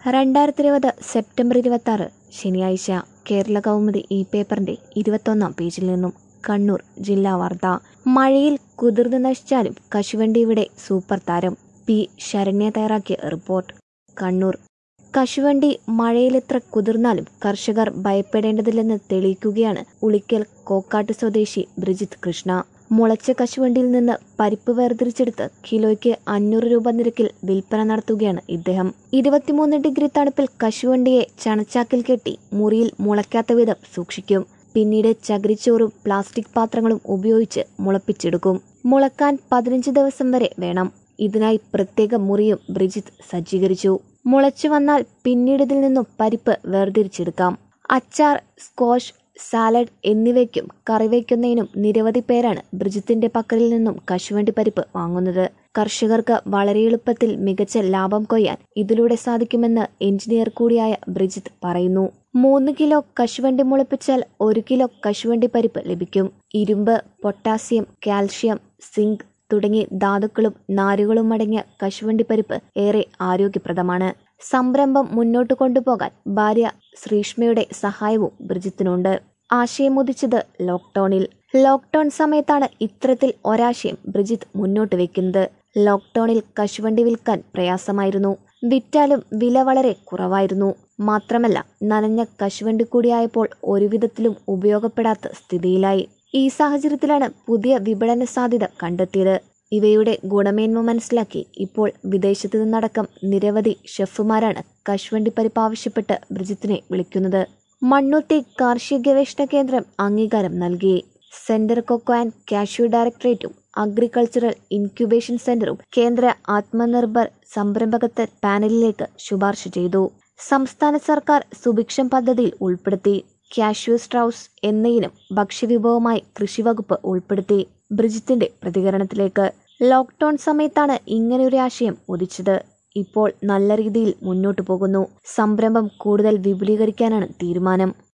രണ്ടായിരത്തി ഇരുപത് സെപ്റ്റംബർ ഇരുപത്തി ആറ് ശനിയാഴ്ച കേരള കൗമുദി ഈ പേപ്പറിന്റെ ഇരുപത്തൊന്നാം പേജിൽ നിന്നും കണ്ണൂർ ജില്ലാ വാർത്ത മഴയിൽ കുതിർന്നു നശിച്ചാലും കശുവണ്ടി ഇവിടെ സൂപ്പർ താരം പി ശരണ്യ തയ്യാറാക്കിയ റിപ്പോർട്ട് കണ്ണൂർ കശുവണ്ടി മഴയിലെത്ര കുതിർന്നാലും കർഷകർ ഭയപ്പെടേണ്ടതില്ലെന്ന് തെളിയിക്കുകയാണ് ഉളിക്കൽ കോക്കാട്ട് സ്വദേശി ബ്രിജിത്ത് കൃഷ്ണ മുളച്ച കശുവണ്ടിയിൽ നിന്ന് പരിപ്പ് വേർതിരിച്ചെടുത്ത് കിലോയ്ക്ക് അഞ്ഞൂറ് രൂപ നിരക്കിൽ വിൽപ്പന നടത്തുകയാണ് ഇദ്ദേഹം ഇരുപത്തിമൂന്ന് ഡിഗ്രി തണുപ്പിൽ കശുവണ്ടിയെ ചണച്ചാക്കിൽ കെട്ടി മുറിയിൽ മുളയ്ക്കാത്ത വിധം സൂക്ഷിക്കും പിന്നീട് ചകിരിച്ചോറും പ്ലാസ്റ്റിക് പാത്രങ്ങളും ഉപയോഗിച്ച് മുളപ്പിച്ചെടുക്കും മുളക്കാൻ പതിനഞ്ച് ദിവസം വരെ വേണം ഇതിനായി പ്രത്യേക മുറിയും ബ്രിജിത്ത് സജ്ജീകരിച്ചു മുളച്ചു വന്നാൽ പിന്നീട് ഇതിൽ നിന്നും പരിപ്പ് വേർതിരിച്ചെടുക്കാം അച്ചാർ സ്ക്വാഷ് സാലഡ് എന്നിവയ്ക്കും കറിവയ്ക്കുന്നതിനും നിരവധി പേരാണ് ബ്രിജിത്തിന്റെ പക്കലിൽ നിന്നും കശുവണ്ടി പരിപ്പ് വാങ്ങുന്നത് കർഷകർക്ക് വളരെ എളുപ്പത്തിൽ മികച്ച ലാഭം കൊയ്യാൻ ഇതിലൂടെ സാധിക്കുമെന്ന് എഞ്ചിനീയർ കൂടിയായ ബ്രിജിത്ത് പറയുന്നു മൂന്ന് കിലോ കശുവണ്ടി മുളപ്പിച്ചാൽ ഒരു കിലോ കശുവണ്ടി പരിപ്പ് ലഭിക്കും ഇരുമ്പ് പൊട്ടാസ്യം കാൽഷ്യം സിങ്ക് തുടങ്ങി ധാതുക്കളും നാരുകളും അടങ്ങിയ കശുവണ്ടി പരിപ്പ് ഏറെ ആരോഗ്യപ്രദമാണ് സംരംഭം മുന്നോട്ട് കൊണ്ടുപോകാൻ ഭാര്യ ശ്രീഷ്മയുടെ സഹായവും ബ്രിജിത്തിനുണ്ട് ആശയമുദിച്ചത് ലോക്ക്ഡൌണിൽ ലോക്ക്ഡൌൺ സമയത്താണ് ഇത്തരത്തിൽ ഒരാശയം ബ്രിജിത്ത് മുന്നോട്ട് വെക്കുന്നത് ലോക്ക്ഡൌണിൽ കശുവണ്ടി വിൽക്കാൻ പ്രയാസമായിരുന്നു വിറ്റാലും വില വളരെ കുറവായിരുന്നു മാത്രമല്ല നനഞ്ഞ കശുവണ്ടി കൂടിയായപ്പോൾ ഒരുവിധത്തിലും ഉപയോഗപ്പെടാത്ത സ്ഥിതിയിലായി ഈ സാഹചര്യത്തിലാണ് പുതിയ വിപണന സാധ്യത കണ്ടെത്തിയത് ഇവയുടെ ഗുണമേന്മ മനസ്സിലാക്കി ഇപ്പോൾ വിദേശത്തു നിന്നടക്കം നിരവധി ഷെഫുമാരാണ് കശുവണ്ടി പരിപ്പ് ആവശ്യപ്പെട്ട് ബ്രിജിത്തിനെ വിളിക്കുന്നത് മണ്ണുത്തി കാർഷിക ഗവേഷണ കേന്ദ്രം അംഗീകാരം നൽകി സെന്റർ കൊക്കോ ആൻഡ് കാഷ്യൂ ഡയറക്ടറേറ്റും അഗ്രികൾച്ചറൽ ഇൻക്യുബേഷൻ സെന്ററും കേന്ദ്ര ആത്മനിർഭർ സംരംഭകത്വ പാനലിലേക്ക് ശുപാർശ ചെയ്തു സംസ്ഥാന സർക്കാർ സുഭിക്ഷം പദ്ധതിയിൽ ഉൾപ്പെടുത്തി കാഷ്യൂ സ്ട്രൗസ് എന്ന ഇനം ഭക്ഷ്യവിഭവമായി കൃഷിവകുപ്പ് ഉൾപ്പെടുത്തി ബ്രിജിത്തിന്റെ പ്രതികരണത്തിലേക്ക് ലോക്ക്ഡൌൺ സമയത്താണ് ഇങ്ങനെയൊരു ആശയം ഉദിച്ചത് ഇപ്പോൾ നല്ല രീതിയിൽ മുന്നോട്ടു പോകുന്നു സംരംഭം കൂടുതൽ വിപുലീകരിക്കാനാണ് തീരുമാനം